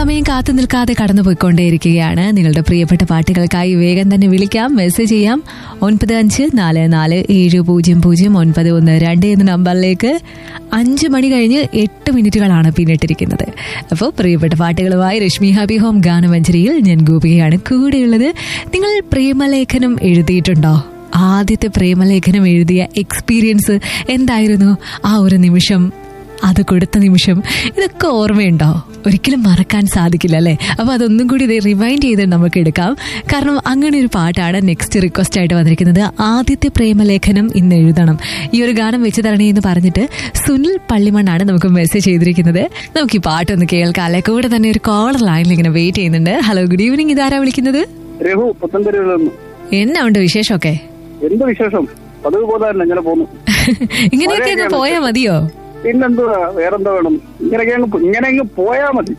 സമയം കാത്തു നിൽക്കാതെ കടന്നുപോയിക്കൊണ്ടേയിരിക്കുകയാണ് നിങ്ങളുടെ പ്രിയപ്പെട്ട പാട്ടുകൾക്കായി വേഗം തന്നെ വിളിക്കാം മെസ്സേജ് ചെയ്യാം ഒൻപത് അഞ്ച് നാല് നാല് ഏഴ് പൂജ്യം പൂജ്യം ഒൻപത് ഒന്ന് രണ്ട് എന്ന നമ്പറിലേക്ക് അഞ്ച് മണി കഴിഞ്ഞ് എട്ട് മിനിറ്റുകളാണ് പിന്നിട്ടിരിക്കുന്നത് അപ്പോൾ പ്രിയപ്പെട്ട പാട്ടുകളുമായി രശ്മി ഹാപ്പി ഹോം ഗാനമഞ്ജരിയിൽ ഞാൻ ഗോപികയാണ് കൂടെയുള്ളത് നിങ്ങൾ പ്രേമലേഖനം എഴുതിയിട്ടുണ്ടോ ആദ്യത്തെ പ്രേമലേഖനം എഴുതിയ എക്സ്പീരിയൻസ് എന്തായിരുന്നു ആ ഒരു നിമിഷം അത് കൊടുത്ത നിമിഷം ഇതൊക്കെ ഓർമ്മയുണ്ടോ ഒരിക്കലും മറക്കാൻ സാധിക്കില്ല അല്ലേ അപ്പൊ അതൊന്നും കൂടി ഇത് റിമൈൻഡ് ചെയ്ത് നമുക്ക് എടുക്കാം കാരണം അങ്ങനെ ഒരു പാട്ടാണ് നെക്സ്റ്റ് റിക്വസ്റ്റ് ആയിട്ട് വന്നിരിക്കുന്നത് ആദ്യത്തെ പ്രേമലേഖനം ഇന്ന് എഴുതണം ഈ ഒരു ഗാനം വെച്ച് തരണേ എന്ന് പറഞ്ഞിട്ട് സുനിൽ പള്ളിമണ്ണാണ് നമുക്ക് മെസ്സേജ് ചെയ്തിരിക്കുന്നത് നമുക്ക് ഈ പാട്ടൊന്ന് കേൾക്കാം അല്ലെ കൂടെ തന്നെ ഒരു കോളർ ലൈനിൽ ഇങ്ങനെ വെയിറ്റ് ചെയ്യുന്നുണ്ട് ഹലോ ഗുഡ് ഈവനിങ് ഇതാരാ വിളിക്കുന്നത് രഘു പുത്തൻതെരുവിൽ നിന്ന് എന്നാ ഉണ്ട് വിശേഷമൊക്കെ എന്ത് വിശേഷം പതിവ് പോലെ തന്നെ ഇങ്ങനെ പോന്നു ഇങ്ങനെയൊക്കെ അങ്ങ് പോയാ മതിയോ പിന്നെന്തുവാ വേറെന്താ വേണം ഇങ്ങനെയൊക്കെ അങ്ങ് പോ- ഇങ്ങനെ അങ്ങ് പോയാ മതി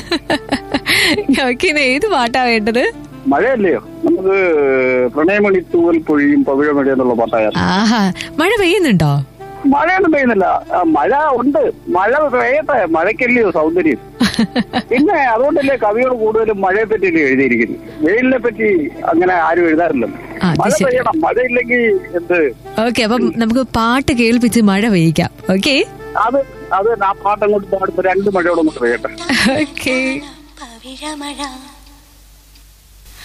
ഓക്കെ ഇന്ന് ഏത് പാട്ടാ വേണ്ടത് മഴയല്ലയോ നമുക്ക് പ്രണയമണി തൂവൽ പൊഴിയും പവിഴമഴ എന്നുള്ള പാട്ടായിരുന്നു ആഹാ മഴ പെയ്യുന്നുണ്ടോ മഴയൊന്നും പെയ്യുന്നില്ല ആ, മഴ ഉണ്ട് മഴ പെയ്യട്ടെ മഴയ്ക്കല്ലയോ സൗന്ദര്യം പിന്നെ അതുകൊണ്ടല്ലേ കവികൾ കൂടുതലും മഴയെ പറ്റിയല്ലേ എഴുതിയിരിക്കുന്നത് വെയിലിനെ പറ്റി അങ്ങനെ ആരും എഴുതാറില്ലല്ലോ ആ, അത് മഴ ശരി. പെയ്യണം മഴയില്ലെങ്കിൽ എന്ത് ഓക്കെ അപ്പം നമുക്ക് പാട്ട് കേൾപ്പിച്ച് മഴ പെയ്യിക്കാം ഓക്കെ അത് അത് ആ പാട്ടങ്ങോട്ട് പാടുമ്പോ രണ്ട് മഴയോടെ അങ്ങോട്ട് പെയ്യട്ടെ ഓക്കെ പവിഴമഴ